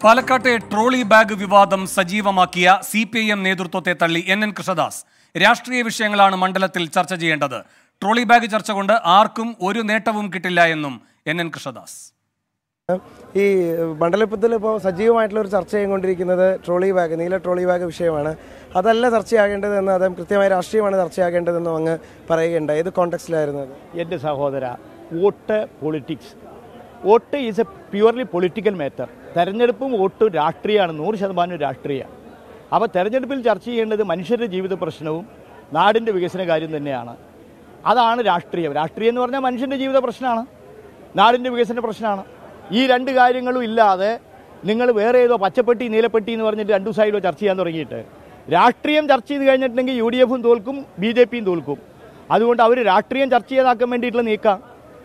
പാലക്കാട്ടെ trolley bag വിവാദം സജീവമാക്കിയ സി പി ഐ എം നേതൃത്വത്തെ തള്ളി എൻ എൻ കൃഷ്ണദാസ് രാഷ്ട്രീയ വിഷയങ്ങളാണ് മണ്ഡലത്തിൽ ചർച്ച ചെയ്യേണ്ടത് ട്രോളി ബാഗ് ചർച്ച കൊണ്ട് ആർക്കും ഒരു നേട്ടവും കിട്ടില്ല എന്നും എൻ എൻ കൃഷ്ണദാസ് ഈ മണ്ഡലപ്പത്തിൽ ഇപ്പോൾ സജീവമായിട്ടുള്ള ഒരു ചർച്ച ചെയ്തുകൊണ്ടിരിക്കുന്നത് ട്രോളി ബാഗ് നീല ട്രോളി ബാഗ് വിഷയമാണ് അതല്ല ചർച്ചയാകേണ്ടതെന്ന് അദ്ദേഹം കൃത്യമായ രാഷ്ട്രീയമാണ് ചർച്ചയാകേണ്ടതെന്നും അങ്ങ് പറയുകയുണ്ടായി ഏത് കോണ്ടക്സ്റ്റിലായിരുന്നു അത് എൻ്റെ സഹോദര vote politics vote is a purely political matter തെരഞ്ഞെടുപ്പും വോട്ടും രാഷ്ട്രീയമാണ് നൂറ് ശതമാനം രാഷ്ട്രീയമാണ് അപ്പോൾ തെരഞ്ഞെടുപ്പിൽ ചർച്ച ചെയ്യേണ്ടത് മനുഷ്യരുടെ ജീവിത പ്രശ്നവും നാടിൻ്റെ വികസന കാര്യം തന്നെയാണ് അതാണ് രാഷ്ട്രീയം രാഷ്ട്രീയം എന്ന് പറഞ്ഞാൽ മനുഷ്യൻ്റെ ജീവിത പ്രശ്നമാണ് നാടിൻ്റെ വികസന പ്രശ്നമാണ് ഈ രണ്ട് കാര്യങ്ങളും ഇല്ലാതെ നിങ്ങൾ വേറെ ഏതോ പച്ചപ്പെട്ടി നീലപ്പെട്ടി എന്ന് പറഞ്ഞിട്ട് രണ്ടു സൈഡോ ചർച്ച ചെയ്യാൻ തുടങ്ങിയിട്ട് രാഷ്ട്രീയം ചർച്ച ചെയ്ത് കഴിഞ്ഞിട്ടുണ്ടെങ്കിൽ യു ഡി എഫും തോൽക്കും ബി ജെ പിയും തോൽക്കും അതുകൊണ്ട് അവർ രാഷ്ട്രീയം ചർച്ച ചെയ്താക്കാൻ വേണ്ടിയിട്ടുള്ള നീക്കാം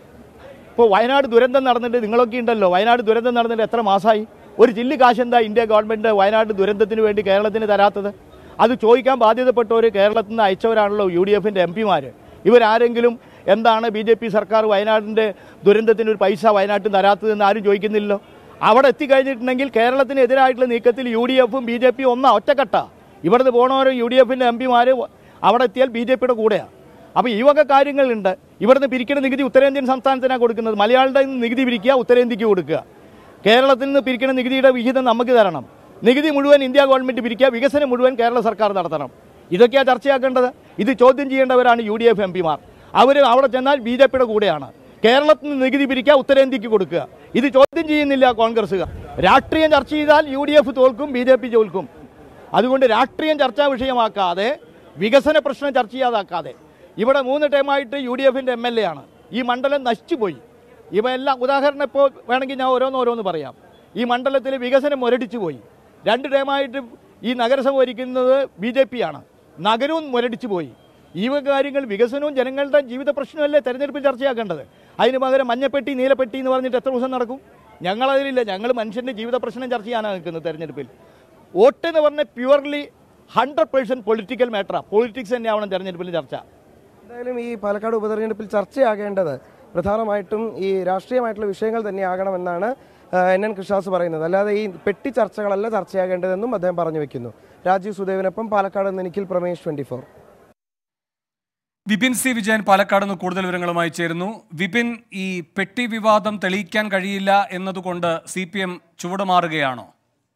ഇപ്പോൾ വയനാട് ദുരന്തം നടന്നിട്ട് നിങ്ങളൊക്കെ ഉണ്ടല്ലോ വയനാട് ദുരന്തം നടന്നിട്ട് എത്ര മാസമായി ഒരു ജില്ല കാശ് എന്താ ഇന്ത്യ ഗവൺമെൻറ് വയനാട് ദുരന്തത്തിന് വേണ്ടി കേരളത്തിന് തരാത്തത് അത് ചോദിക്കാൻ ബാധ്യതപ്പെട്ടവർ കേരളത്തിൽ നിന്ന് അയച്ചവരാണല്ലോ യു ഡി എഫിൻ്റെ എം പിമാർ ഇവരാരെങ്കിലും എന്താണ് ബി ജെ പി സർക്കാർ വയനാടിൻ്റെ ദുരന്തത്തിന് ഒരു പൈസ വയനാട്ടിൽ തരാത്തതെന്ന് ആരും ചോദിക്കുന്നില്ലല്ലോ അവിടെ എത്തിക്കഴിഞ്ഞിട്ടുണ്ടെങ്കിൽ കേരളത്തിന് എതിരായിട്ടുള്ള നീക്കത്തിൽ യു ഡി എഫും ബി ജെ പിയും ഒന്നാ ഒറ്റക്കെട്ട ഇവിടുന്ന് പോണവരും യു ഡി എഫിൻ്റെ എം പിമാർ അവിടെ എത്തിയാൽ ബി ജെ പിയുടെ കൂടെയാണ് അപ്പോൾ ഈ വക കാര്യങ്ങളുണ്ട് ഇവിടുന്ന് പിരിക്കുന്ന നികുതി ഉത്തരേന്ത്യൻ സംസ്ഥാനത്തിനാണ് കൊടുക്കുന്നത് മലയാളിയുടെ നിന്ന് നികുതി പിരിക്കുക ഉത്തരേന്ത്യക്ക് കൊടുക്കുക കേരളത്തിൽ നിന്ന് പിരിക്കുന്ന നികുതിയുടെ വിഹിതം നമുക്ക് തരണം നികുതി മുഴുവൻ ഇന്ത്യ ഗവൺമെൻറ് പിരിക്കുക വികസനം മുഴുവൻ കേരള സർക്കാർ നടത്തണം ഇതൊക്കെയാണ് ചർച്ചയാക്കേണ്ടത് ഇത് ചോദ്യം ചെയ്യേണ്ടവരാണ് യു ഡി എഫ് എം പിമാർ അവർ അവിടെ ചെന്നാൽ ബി ജെ പിയുടെ കൂടെയാണ് കേരളത്തിൽ നിന്ന് നികുതി പിരിക്കുക ഉത്തരേന്ത്യക്ക് കൊടുക്കുക ഇത് ചോദ്യം ചെയ്യുന്നില്ല കോൺഗ്രസ്സുകാർ രാഷ്ട്രീയം ചർച്ച ചെയ്താൽ യു ഡി എഫ് തോൽക്കും ബി ജെ പി തോൽക്കും അതുകൊണ്ട് രാഷ്ട്രീയം ചർച്ചാ വിഷയമാക്കാതെ വികസന പ്രശ്നം ചർച്ച ചെയ്യാതാക്കാതെ ഇവിടെ മൂന്ന് ടൈമായിട്ട് യു ഡി എഫിൻ്റെ എം എൽ എ ആണ് ഈ മണ്ഡലം നശിച്ചുപോയി ഇവയെല്ലാം ഉദാഹരണം ഇപ്പോൾ വേണമെങ്കിൽ ഞാൻ ഓരോന്ന് ഓരോന്ന് പറയാം ഈ മണ്ഡലത്തിൽ വികസനം മുരടിച്ചു പോയി രണ്ട് ടൈമായിട്ട് ഈ നഗരസഭ ഭരിക്കുന്നത് ബി ജെ പി ആണ് നഗരവും മുരടിച്ചു പോയി ഈ വക കാര്യങ്ങൾ വികസനവും ജനങ്ങളുടെ ജീവിത പ്രശ്നമല്ലേ തെരഞ്ഞെടുപ്പിൽ ചർച്ചയാക്കേണ്ടത് അതിന് പകരം മഞ്ഞപ്പെട്ടി നീലപ്പെട്ടി എന്ന് പറഞ്ഞിട്ട് എത്ര ദിവസം നടക്കും ഞങ്ങളതിലില്ല ഞങ്ങൾ മനുഷ്യൻ്റെ ജീവിത പ്രശ്നം ചർച്ച ചെയ്യാനാണ് നിൽക്കുന്നത് തെരഞ്ഞെടുപ്പിൽ വോട്ട് എന്ന് പറഞ്ഞാൽ പ്യുവർലി ഹൺഡ്രഡ് പേഴ്സൻറ്റ് പൊളിറ്റിക്കൽ മാറ്ററാണ് പൊളിറ്റിക്സ് തന്നെയാവണം തെരഞ്ഞെടുപ്പിൽ ചർച്ച എന്തായാലും ഈ പാലക്കാട് ഉപതെരഞ്ഞെടുപ്പിൽ ചർച്ചയാകേണ്ടത് പ്രധാനമായിട്ടും ഈ രാഷ്ട്രീയമായിട്ടുള്ള വിഷയങ്ങൾ തന്നെയാകണമെന്നാണ് ആ, എൻ എൻ കൃഷ്ണദാസ് പറയുന്നത് അല്ലാതെ ഈ പെട്ടി ചർച്ചകളല്ല ചർച്ചയാകേണ്ടതെന്നും അദ്ദേഹം പറഞ്ഞു വെക്കുന്നു രാജീവ് സുദേവിനൊപ്പം പാലക്കാട് നിന്ന് Nikhil Pramesh twenty four Vipin C Vijayan Palakkad നിന്ന് കൂടുതൽ വിവരങ്ങളുമായി ചേരുന്നു വിപിൻ ഈ പെട്ടി വിവാദം തെളിയിക്കാൻ കഴിയില്ല എന്നതുകൊണ്ട് സി പി എം ചുവടുമാറുകയാണോ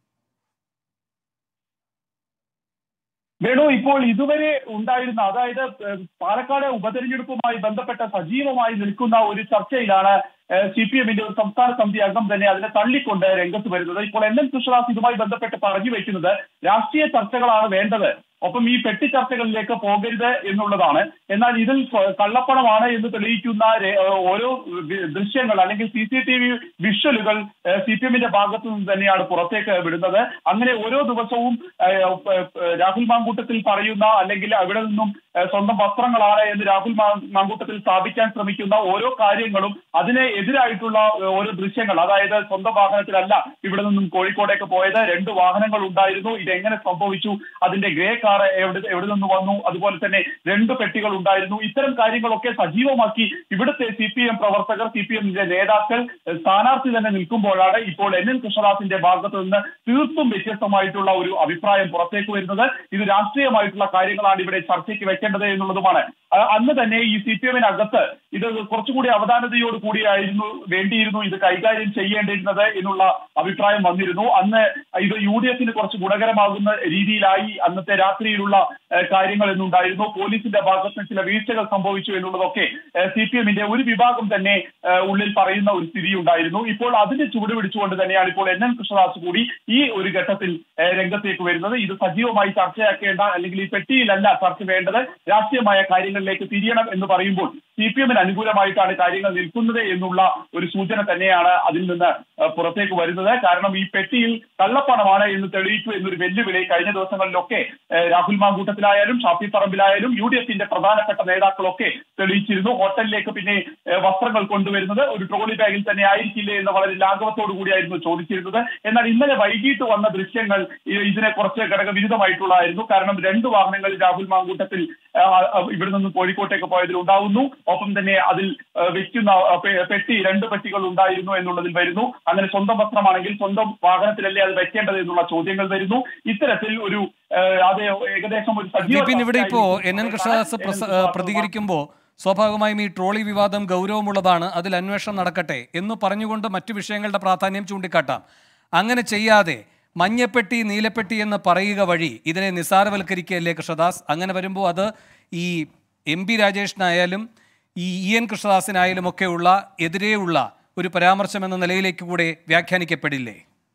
വേണു ഇപ്പോൾ ഇതുവരെ ഉണ്ടായിരുന്ന അതായത് ഏഹ്, പാലക്കാട് ഉപതെരഞ്ഞെടുപ്പുമായി ബന്ധപ്പെട്ട സജീവമായി നിൽക്കുന്ന ഒരു ചർച്ചയിലാണ് സി പി എമ്മിന്റെ ഒരു സംസ്ഥാന സമിതി അംഗം തന്നെ അതിനെ തള്ളിക്കൊണ്ട് രംഗത്ത് വരുന്നത് ഇപ്പോൾ എൻ എൻ കൃഷ്ണദാസ് ഇതുമായി ബന്ധപ്പെട്ട് പറഞ്ഞു വെക്കുന്നത് രാഷ്ട്രീയ ചർച്ചകളാണ് വേണ്ടത് ഒപ്പം ഈ പെട്ടി ചർച്ചകളിലേക്ക് പോകരുത് എന്നുള്ളതാണ് എന്നാൽ ഇതിൽ ക- കള്ളപ്പണമാണ് എന്ന് തെളിയിക്കുന്ന രേ- ഏഹ്, ഓരോ വി- ദൃശ്യങ്ങൾ അല്ലെങ്കിൽ സി സി ടി വി വിഷ്വലുകൾ സി പി എമ്മിന്റെ ഭാഗത്തു നിന്ന് തന്നെയാണ് പുറത്തേക്ക് വിടുന്നത് അങ്ങനെ ഓരോ ദിവസവും ഏഹ്, ഏഹ്, രാഹുൽ മാങ്കൂട്ടത്തിൽ പറയുന്ന അല്ലെങ്കിൽ അവിടെ നിന്നും ഏഹ്, സ്വന്തം വസ്ത്രങ്ങളാണ് എന്ന് രാഹുൽ മാ- മാങ്കൂട്ടത്തിൽ സ്ഥാപിക്കാൻ ശ്രമിക്കുന്ന ഓരോ കാര്യങ്ങളും അതിനെ എതിരായിട്ടുള്ള ഏഹ്, ഓരോ ദൃശ്യങ്ങൾ അതായത് സ്വന്തം വാഹനത്തിലല്ല ഇവിടെ നിന്നും കോഴിക്കോടേക്ക് പോയത് രണ്ട് വാഹനങ്ങൾ ഉണ്ടായിരുന്നു ഇതെങ്ങനെ സംഭവിച്ചു അതിന്റെ ഗ്രേ കാർ എവിടെ എവിടെ നിന്ന് വന്നു അതുപോലെ തന്നെ രണ്ട് പെട്ടികൾ ഉണ്ടായിരുന്നു ഇത്തരം കാര്യങ്ങളൊക്കെ സജീവമാക്കി ഇവിടുത്തെ സി പി എം പ്രവർത്തകർ സി പി എമ്മിന്റെ നേതാക്കൾ ഏഹ്, സ്ഥാനാർത്ഥി തന്നെ നിൽക്കുമ്പോഴാണ് ഇപ്പോൾ എൻ എൻ കൃഷ്ണദാസിന്റെ ഭാഗത്ത് നിന്ന് തീർത്തും വ്യത്യസ്തമായിട്ടുള്ള ഒരു അഭിപ്രായം പുറത്തേക്ക് വരുന്നത് ഇത് രാഷ്ട്രീയമായിട്ടുള്ള കാര്യങ്ങളാണ് ഇവിടെ ചർച്ചയ്ക്ക് വെക്കേണ്ടത് എന്നുള്ളതുമാണ് അ- അന്ന് തന്നെ ഈ സി പി എമ്മിനകത്ത് ഇത് കുറച്ചുകൂടി അവധാനതയോട് കൂടിയായിരുന്നു വേണ്ടിയിരുന്നു ഇത് കൈകാര്യം ചെയ്യേണ്ടിയിരുന്നത് എന്നുള്ള അഭിപ്രായം വന്നിരുന്നു അന്ന് ഇത് യു ഡി എഫിന് കുറച്ച് ഗുണകരമാകുന്ന രീതിയിലായി അന്നത്തെ രാത്രിയിലുള്ള ഏഹ്, കാര്യങ്ങൾ എന്നുണ്ടായിരുന്നു പോലീസിന്റെ ഭാഗത്ത് നിന്ന് ചില വീഴ്ചകൾ സംഭവിച്ചു എന്നുള്ളതൊക്കെ സി പി എമ്മിന്റെ ഒരു വിഭാഗം തന്നെ ഏഹ്, ഉള്ളിൽ പറയുന്ന ഒരു സ്ഥിതി ഉണ്ടായിരുന്നു ഇപ്പോൾ അതിന്റെ ചുവട് പിടിച്ചുകൊണ്ട് തന്നെയാണ് ഇപ്പോൾ എൻ എൻ കൃഷ്ണദാസ് കൂടി ഈ ഒരു ഘട്ടത്തിൽ ഏഹ്, രംഗത്തേക്ക് വരുന്നത് ഇത് സജീവമായി ചർച്ചയാക്കേണ്ട അല്ലെങ്കിൽ ഈ പെട്ടിയിലല്ല ചർച്ച വേണ്ടത് രാഷ്ട്രീയമായ കാര്യങ്ങളിലേക്ക് തിരിയണം എന്ന് പറയുമ്പോൾ സി പി എമ്മിന് അനുകൂലമായിട്ടാണ് കാര്യങ്ങൾ നിൽക്കുന്നത് എന്നുള്ള ഒരു സൂചന തന്നെയാണ് അതിൽ നിന്ന് ഏഹ്, പുറത്തേക്ക് വരുന്നത് കാരണം ഈ പെട്ടിയിൽ കള്ളപ്പണമാണ് എന്ന് തെളിയിച്ചു എന്നൊരു വെല്ലുവിളി കഴിഞ്ഞ ദിവസങ്ങളിലൊക്കെ ഏഹ്, രാഹുൽ മാങ്കൂട്ടത്തിലായാലും ഷാഫി പറമ്പിലായാലും യു ഡി എഫിന്റെ പ്രധാനപ്പെട്ട നേതാക്കളൊക്കെ തെളിയിച്ചിരുന്നു ഹോട്ടലിലേക്ക് പിന്നെ ഏഹ്, വസ്ത്രങ്ങൾ കൊണ്ടുവരുന്നത് ഒരു ട്രോളി ബാഗിൽ തന്നെ ആയിരിക്കില്ലേ എന്ന് വളരെ ലാഘവത്തോടു കൂടിയായിരുന്നു ചോദിച്ചിരുന്നത് എന്നാൽ ഇന്നലെ വൈകിട്ട് വന്ന ദൃശ്യങ്ങൾ ഇ- ഇതിനെ കുറച്ച് ഘടകവിരുദ്ധമായിട്ടുള്ളതായിരുന്നു കാരണം രണ്ട് വാഹനങ്ങൾ രാഹുൽ മാങ്കൂട്ടത്തിൽ ആ, ആ, ഇവിടെ നിന്ന് കോഴിക്കോട്ടേക്ക് പോയതിൽ ഉണ്ടാവുന്നു ഒപ്പം തന്നെ അതിൽ ആ, വെക്കുന്ന ആ, പെ- പെട്ടി രണ്ട് പെട്ടികൾ ഉണ്ടായിരുന്നു എന്നുള്ളതിൽ വരുന്നു അങ്ങനെ സ്വന്തം വസ്ത്രമാണെങ്കിൽ സ്വന്തം വാഹനത്തിലല്ലേ അത് വെക്കേണ്ടത് എന്നുള്ള ചോദ്യങ്ങൾ വരുന്നു ഇത്തരത്തിൽ ഒരു ആ, അത് ഏകദേശം ഒരു സജീവ വിപിൻ ഇവിടെ ഇപ്പോ ചർച്ചയായിരിക്കും. എൻ എൻ കൃഷ്ണദാസ് പ്രസ- ഏഹ് പ്രതികരിക്കുമ്പോൾ സ്വാഭാവികമായും ഈ ട്രോളി വിവാദം ഗൗരവമുള്ളതാണ് അതിൽ അന്വേഷണം നടക്കട്ടെ എന്ന് പറഞ്ഞുകൊണ്ട് മറ്റു വിഷയങ്ങളുടെ പ്രാധാന്യം ചൂണ്ടിക്കാട്ടാം അങ്ങനെ ചെയ്യാതെ മഞ്ഞപ്പെട്ടി നീലപ്പെട്ടി എന്ന് പറയുക വഴി ഇതിനെ നിസ്സാരവൽക്കരിക്കുകയല്ലേ കൃഷ്ണദാസ് അങ്ങനെ വരുമ്പോൾ അത് ഈ എം പി രാജേഷിനായാലും ഈ ഇ എൻ കൃഷ്ണദാസിനായാലും ഒക്കെയുള്ള എതിരെയുള്ള ഒരു പരാമർശം എന്ന നിലയിലേക്ക് കൂടെ വ്യാഖ്യാനിക്കപ്പെടില്ലേ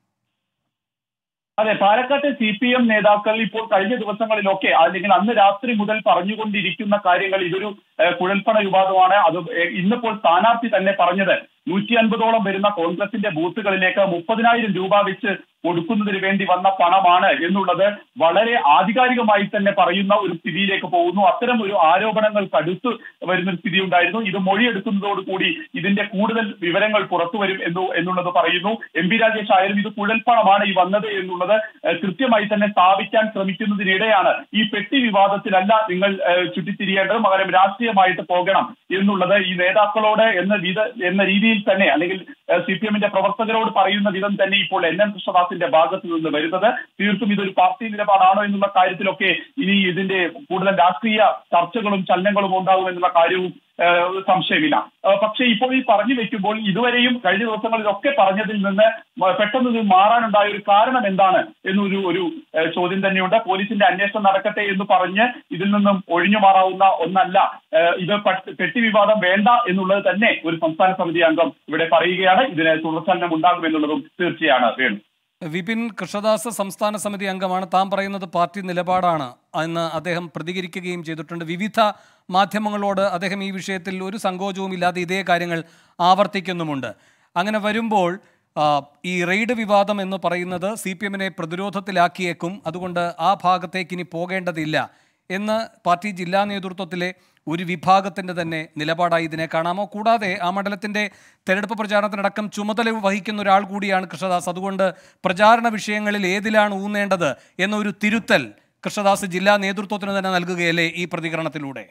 അതെ പാലക്കാട്ടെ സി പി എം നേതാക്കൾ ഇപ്പോൾ കഴിഞ്ഞ ദിവസങ്ങളിലൊക്കെ അല്ലെങ്കിൽ അന്ന് രാത്രി മുതൽ പറഞ്ഞുകൊണ്ടിരിക്കുന്ന കാര്യങ്ങൾ ഇതൊരു ഏഹ്, കുഴൽപ്പണ വിവാദമാണ് അത് ഏഹ്, ഇന്നിപ്പോൾ സ്ഥാനാർത്ഥി തന്നെ പറഞ്ഞത് നൂറ്റി അൻപതോളം വരുന്ന കോൺഗ്രസിന്റെ ബൂത്തുകളിലേക്ക് മുപ്പതിനായിരം രൂപ വെച്ച് കൊടുക്കുന്നതിന് വേണ്ടി വന്ന പണമാണ് എന്നുള്ളത് വളരെ ആധികാരികമായി തന്നെ പറയുന്ന ഒരു സ്ഥിതിയിലേക്ക് പോകുന്നു അത്തരം ഒരു ആരോപണങ്ങൾ കടുത്തു വരുന്ന ഒരു സ്ഥിതി ഉണ്ടായിരുന്നു ഇത് മൊഴിയെടുക്കുന്നതോടുകൂടി ഇതിന്റെ കൂടുതൽ വിവരങ്ങൾ പുറത്തു വരും എന്ന് എന്നുള്ളത് പറയുന്നു എം പി രാജേഷ് ആയാലും ഇത് കുഴൽപ്പണമാണ് ഈ വന്നത് എന്നുള്ളത് ഏഹ്, കൃത്യമായി തന്നെ സ്ഥാപിക്കാൻ ശ്രമിക്കുന്നതിനിടെയാണ് ഈ പെട്ടി വിവാദത്തിലല്ല നിങ്ങൾ ഏഹ്, ചുറ്റിത്തിരിയേണ്ടത് പകരം രാഷ്ട്രീയമായിട്ട് പോകണം എന്നുള്ളത് ഈ നേതാക്കളോട് എന്ന വിധ എന്ന രീതിയിൽ തന്നെ അല്ലെങ്കിൽ സി പി എമ്മിന്റെ പ്രവർത്തകരോട് പറയുന്ന വിധം തന്നെ ഇപ്പോൾ എൻ എൻ കൃഷ്ണദാസിന്റെ ഭാഗത്ത് നിന്ന് വരുന്നത് തീർത്തും ഇതൊരു പാർട്ടി നിലപാടാണോ എന്നുള്ള കാര്യത്തിലൊക്കെ ഇനി ഇതിന്റെ കൂടുതൽ രാഷ്ട്രീയ ചർച്ചകളും ചലനങ്ങളും ഉണ്ടാകും എന്നുള്ള കാര്യവും ഏഹ്, സംശയമില്ല ഏഹ്, പക്ഷേ ഇപ്പോൾ ഈ പറഞ്ഞു വെക്കുമ്പോൾ ഇതുവരെയും കഴിഞ്ഞ ദിവസങ്ങളിലൊക്കെ പറഞ്ഞതിൽ നിന്ന് മ- പെട്ടെന്ന് ഇത് മാറാനുണ്ടായ ഒരു കാരണം എന്താണ് എന്നൊരു ഒരു ഏഹ്, ചോദ്യം തന്നെയുണ്ട് പോലീസിന്റെ അന്വേഷണം നടക്കട്ടെ എന്ന് പറഞ്ഞ് ഇതിൽ നിന്നും ഒഴിഞ്ഞു മാറാവുന്ന ഒന്നല്ല ഏഹ്, ഇത് പട്ട് പെട്ടി വിവാദം വേണ്ട എന്നുള്ളത് തന്നെ ഒരു സംസ്ഥാന സമിതി അംഗം ഇവിടെ പറയുകയാണ് ഇതിന് തുടർചലനം ഉണ്ടാകുമെന്നുള്ളതും തീർച്ചയാണ് വേണു വിപിൻ കൃഷ്ണദാസ് സംസ്ഥാന സമിതി അംഗമാണ് താൻ പറയുന്നത് പാർട്ടി നിലപാടാണ് എന്ന് അദ്ദേഹം പ്രതികരിക്കുകയും ചെയ്തിട്ടുണ്ട് വിവിധ മാധ്യമങ്ങളോട് അദ്ദേഹം ഈ വിഷയത്തിൽ ഒരു സങ്കോചവും ഇല്ലാതെ ഇതേ കാര്യങ്ങൾ ആവർത്തിക്കുന്നുമുണ്ട് അങ്ങനെ വരുമ്പോൾ ആ, ഈ റെയ്ഡ് വിവാദം എന്ന് പറയുന്നത് സി പി എമ്മിനെ പ്രതിരോധത്തിലാക്കിയേക്കും അതുകൊണ്ട് ആ ഭാഗത്തേക്ക് ഇനി പോകേണ്ടതില്ല എന്ന് പാർട്ടി ജില്ലാ നേതൃത്വത്തിലെ ഒരു വിഭാഗത്തിൻ്റെ തന്നെ നിലപാടായി ഇതിനെ കാണാമോ കൂടാതെ ആ മണ്ഡലത്തിൻ്റെ തെരഞ്ഞെടുപ്പ് പ്രചാരണത്തിനടക്കം ചുമതല വഹിക്കുന്ന ഒരാൾ കൂടിയാണ് കൃഷ്ണദാസ് അതുകൊണ്ട് പ്രചാരണ വിഷയങ്ങളിൽ ഏതിലാണ് ഊന്നേണ്ടത് എന്നൊരു തിരുത്തൽ കൃഷ്ണദാസ് ജില്ലാ നേതൃത്വത്തിന് തന്നെ നൽകുകയല്ലേ ഈ പ്രതികരണത്തിലൂടെ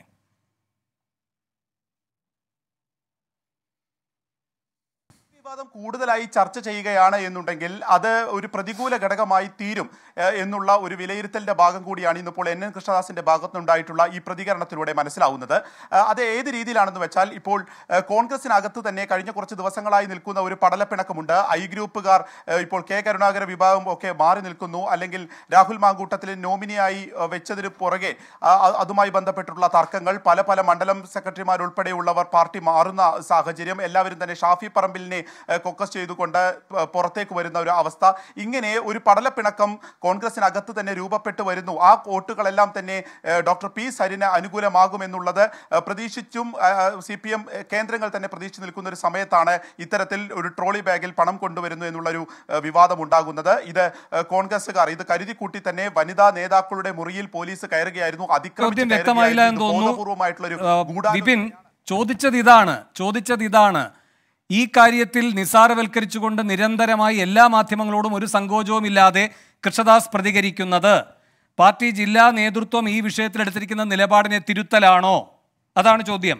വിവാദം കൂടുതലായി ചർച്ച ചെയ്യുകയാണ് എന്നുണ്ടെങ്കിൽ അത് ഒരു പ്രതികൂല ഘടകമായി തീരും ഏഹ്, എന്നുള്ള ഒരു വിലയിരുത്തലിന്റെ ഭാഗം കൂടിയാണ് ഇന്നിപ്പോൾ എൻ എൻ കൃഷ്ണദാസിന്റെ ഭാഗത്തുനിന്നുണ്ടായിട്ടുള്ള ഈ പ്രതികരണത്തിലൂടെ മനസ്സിലാവുന്നത് ഏഹ്, അത് ഏത് രീതിയിലാണെന്ന് വെച്ചാൽ ഇപ്പോൾ ഏഹ്, കോൺഗ്രസിനകത്ത് തന്നെ കഴിഞ്ഞ കുറച്ച് ദിവസങ്ങളായി നിൽക്കുന്ന ഒരു പടലപ്പിണക്കമുണ്ട് ഐ ഗ്രൂപ്പുകാർ ഏഹ്, ഇപ്പോൾ കെ കരുണാകര വിഭാഗം ഒക്കെ മാറി നിൽക്കുന്നു അല്ലെങ്കിൽ രാഹുൽ മാങ്കൂട്ടത്തിൽ നോമിനിയായി ഏഹ്, വെച്ചതിന് പുറകെ ആ, അ- അതുമായി ബന്ധപ്പെട്ടുള്ള തർക്കങ്ങൾ പല പല മണ്ഡലം സെക്രട്ടറിമാരുൾപ്പെടെയുള്ളവർ പാർട്ടി മാറുന്ന സാഹചര്യം എല്ലാവരും തന്നെ ഷാഫി പറമ്പിലിനെ ഏഹ്, കൊക്കസ് ചെയ്തുകൊണ്ട് പ- പുറത്തേക്ക് വരുന്ന ഒരു അവസ്ഥ ഇങ്ങനെ ഒരു പടലപ്പിണക്കം കോൺഗ്രസിനകത്ത് തന്നെ രൂപപ്പെട്ടു വരുന്നു ആ വോട്ടുകളെല്ലാം തന്നെ ഏഹ്, ഡോക്ടർ പി സരിന് അനുകൂലമാകുമെന്നുള്ളത് ഏഹ്, പ്രതീക്ഷിച്ചും സി പി എം കേന്ദ്രങ്ങൾ തന്നെ പ്രതീക്ഷിച്ചു നിൽക്കുന്ന ഒരു സമയത്താണ് ഇത്തരത്തിൽ ഒരു ട്രോളി ബാഗിൽ പണം കൊണ്ടുവരുന്നു എന്നുള്ളൊരു ഏഹ്, വിവാദം ഉണ്ടാകുന്നത് ഇത് ഏഹ്, കോൺഗ്രസ്സുകാർ ഇത് കരുതിക്കൂട്ടി തന്നെ വനിതാ നേതാക്കളുടെ മുറിയിൽ പോലീസ് കയറുകയായിരുന്നു അതിക്രമിച്ച് ചോദ്യം വ്യക്തമായില്ല എന്ന് കയറുകയായിരുന്നു. തോന്നുന്നു ബോധപൂർവമായിട്ടുള്ളൊരു ആ, ഗൂഢാലോചന വിപിൻ ചോദിച്ചത് ഇതാണ് ചോദിച്ചത് ഇതാണ് ഈ കാര്യത്തിൽ നിസാരവൽക്കരിച്ചുകൊണ്ട് നിരന്തരമായി എല്ലാ മാധ്യമങ്ങളോടും ഒരു സങ്കോചവും ഇല്ലാതെ കൃഷ്ണദാസ് പ്രതികരിക്കുന്നത് പാർട്ടി ജില്ലാ നേതൃത്വം ഈ വിഷയത്തിൽ എടുത്തിരിക്കുന്ന നിലപാടിനെ തിരുത്തലാണോ അതാണ് ചോദ്യം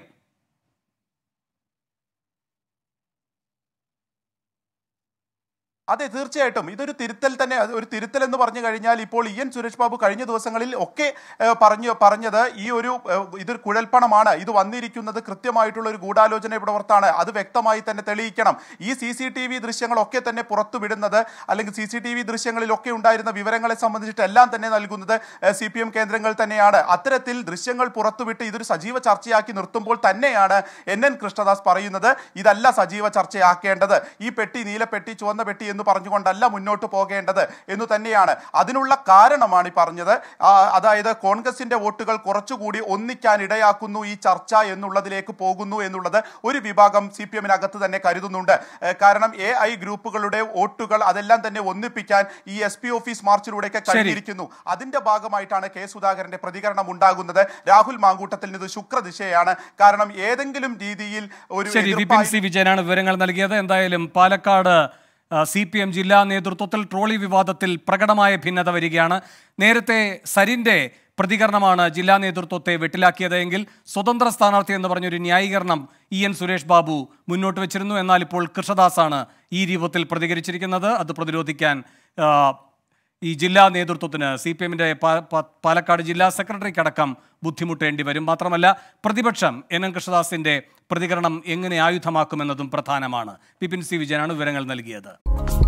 അതെ തീർച്ചയായിട്ടും ഇതൊരു തിരുത്തൽ തന്നെ അത് ഒരു തിരുത്തൽ എന്ന് പറഞ്ഞു കഴിഞ്ഞാൽ ഇപ്പോൾ ഇ എൻ സുരേഷ് ബാബു കഴിഞ്ഞ ദിവസങ്ങളിൽ ഒക്കെ ഏഹ്, പറഞ്ഞു പറഞ്ഞത് ഈ ഒരു ഏഹ്, ഇതൊരു കുഴൽപ്പണമാണ് ഇത് വന്നിരിക്കുന്നത് കൃത്യമായിട്ടുള്ള ഒരു ഗൂഢാലോചന പുറത്താണ് അത് വ്യക്തമായി തന്നെ തെളിയിക്കണം ഈ സി സി ടി വി ദൃശ്യങ്ങളൊക്കെ തന്നെ പുറത്തു വിടുന്നത് അല്ലെങ്കിൽ സി സി ടി വി ദൃശ്യങ്ങളിലൊക്കെ ഉണ്ടായിരുന്ന വിവരങ്ങളെ സംബന്ധിച്ചിട്ട് എല്ലാം തന്നെ നൽകുന്നത് സി പി എം കേന്ദ്രങ്ങൾ തന്നെയാണ് അത്തരത്തിൽ ദൃശ്യങ്ങൾ പുറത്തുവിട്ട് ഇതൊരു സജീവ ചർച്ചയാക്കി നിർത്തുമ്പോൾ തന്നെയാണ് എൻ എൻ കൃഷ്ണദാസ് പറയുന്നത് ഇതല്ല സജീവ ചർച്ചയാക്കേണ്ടത് ഈ പെട്ടി നീലപ്പെട്ടി ചുവന്ന പെട്ടി എന്ന് പറഞ്ഞുകൊണ്ടല്ല മുന്നോട്ട് പോകേണ്ടത് എന്ന് തന്നെയാണ് അതിനുള്ള കാരണമാണ് ഈ പറഞ്ഞത് ആ, അതായത് കോൺഗ്രസിന്റെ വോട്ടുകൾ കുറച്ചുകൂടി ഒന്നിക്കാൻ ഇടയാക്കുന്നു ഈ ചർച്ച എന്നുള്ളതിലേക്ക് പോകുന്നു എന്നുള്ളത് ഒരു വിഭാഗം സി പി എമ്മിനകത്ത് തന്നെ കരുതുന്നുണ്ട് ഏ, കാരണം എ ഐ ഗ്രൂപ്പുകളുടെ വോട്ടുകൾ അതെല്ലാം തന്നെ ഒന്നിപ്പിക്കാൻ ഈ എസ് പി ഓഫീസ് മാർച്ചിലൂടെയൊക്കെ ശരി. കഴിഞ്ഞിരിക്കുന്നു അതിന്റെ ഭാഗമായിട്ടാണ് കെ സുധാകരന്റെ പ്രതികരണം ഉണ്ടാകുന്നത് രാഹുൽ മാങ്കൂട്ടത്തിൽ ഇത് ശുക്രദിശയാണ് കാരണം ഏതെങ്കിലും രീതിയിൽ ഒരു ശരി വിപിൻ എതിർപ്പായി സി വിജയനാണ് വിവരങ്ങൾ നൽകിയത് എന്തായാലും പാലക്കാട് സി പി എം ജില്ലാ നേതൃത്വത്തിൽ ട്രോളി വിവാദത്തിൽ പ്രകടമായ ഭിന്നത വരികയാണ് നേരത്തെ സരിന്റെ പ്രതികരണമാണ് ജില്ലാ നേതൃത്വത്തെ വെട്ടിലാക്കിയത് എങ്കിൽ സ്വതന്ത്ര സ്ഥാനാർത്ഥി എന്ന് പറഞ്ഞൊരു ന്യായീകരണം ഇ എൻ സുരേഷ് ബാബു മുന്നോട്ട് വെച്ചിരുന്നു എന്നാൽ ഇപ്പോൾ കൃഷ്ണദാസാണ് ഈ രൂപത്തിൽ പ്രതികരിച്ചിരിക്കുന്നത് അത് പ്രതിരോധിക്കാൻ ആ, ഈ ജില്ലാ നേതൃത്വത്തിന് സി പി എമ്മിൻ്റെ പാലക്കാട് ജില്ലാ സെക്രട്ടറിക്കടക്കം ബുദ്ധിമുട്ടേണ്ടി വരും മാത്രമല്ല പ്രതിപക്ഷം എൻ എൻ കൃഷ്ണദാസിന്റെ പ്രതികരണം എങ്ങനെ ആയുധമാക്കുമെന്നതും പ്രധാനമാണ് പിപിൻ സി വിജയനാണ് വിവരങ്ങൾ നൽകിയത്